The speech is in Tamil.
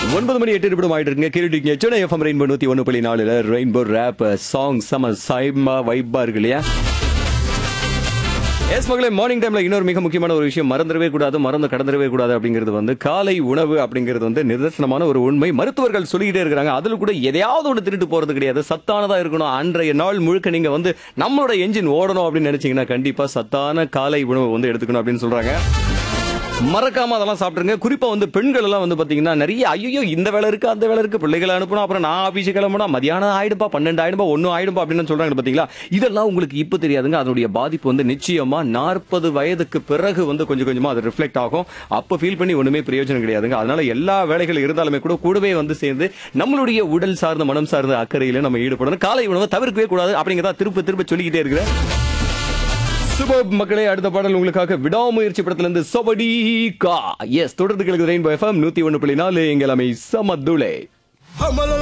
ஒன்பது மணி எட்டு நிமிடம் ஆயிட்டு இருக்குங்க கேட்டுட்டீங்க சென்னை எஃப்எம் ரெயின்போ நூத்தி ஒன்று புள்ளி நாலுல ரெயின்போ ரேப் சாங் சம சைமா வைப்பா இருக்கு இல்லையா எஸ் மகளே மார்னிங் டைம்ல இன்னொரு மிக முக்கியமான ஒரு விஷயம் மறந்துடவே கூடாது மறந்து கடந்துடவே கூடாது அப்படிங்கிறது வந்து காலை உணவு அப்படிங்கிறது வந்து நிதர்சனமான ஒரு உண்மை மருத்துவர்கள் சொல்லிக்கிட்டே இருக்கிறாங்க அதுல கூட எதையாவது ஒன்று திருட்டு போறது கிடையாது சத்தானதா இருக்கணும் அன்றைய நாள் முழுக்க நீங்க வந்து நம்மளோட என்ஜின் ஓடணும் அப்படின்னு நினைச்சீங்கன்னா கண்டிப்பா சத்தான காலை உணவு வந்து எடுத்துக்கணும் அப்படின்னு சொல்றாங்க மறக்காம அதெல்லாம் சாப்பிட்டுருங்க குறிப்பா வந்து பெண்கள் எல்லாம் வந்து பாத்தீங்கன்னா நிறைய ஐயோ இந்த வேலை இருக்கு அந்த வேலை இருக்கு பிள்ளைகளை அனுப்பணும் அப்புறம் நான் ஆபீஸ் கிளம்புனா மதியானம் ஆயிடுப்பா பன்னெண்டு ஆயிடும்பா ஒன்னு ஆயிடும்பா அப்படின்னு சொல்றாங்க பாத்தீங்களா இதெல்லாம் உங்களுக்கு இப்ப தெரியாதுங்க அதனுடைய பாதிப்பு வந்து நிச்சயமா நாற்பது வயதுக்கு பிறகு வந்து கொஞ்சம் கொஞ்சமா அது ரிஃப்ளெக்ட் ஆகும் அப்ப ஃபீல் பண்ணி ஒண்ணுமே பிரயோஜனம் கிடையாதுங்க அதனால எல்லா வேலைகள் இருந்தாலுமே கூட கூடவே வந்து சேர்ந்து நம்மளுடைய உடல் சார்ந்த மனம் சார்ந்த அக்கறையில நம்ம ஈடுபடணும் காலை உணவை தவிர்க்கவே கூடாது அப்படிங்கிறதா திரும்ப திரும்ப சொல்லிக்கிட்டே இருக்கிறேன் சுபப் மக்களே அடுத்த பாடல் உங்களுக்காக விடாமுயற்சி படத்துல இருந்து சொபடி கா எஸ் தொடர்ந்து கேளுங்க ரெயின்போ எஃப்எம் நூத்தி ஒன்னு புள்ளி நாலு எங்கள் அமை சமதுளே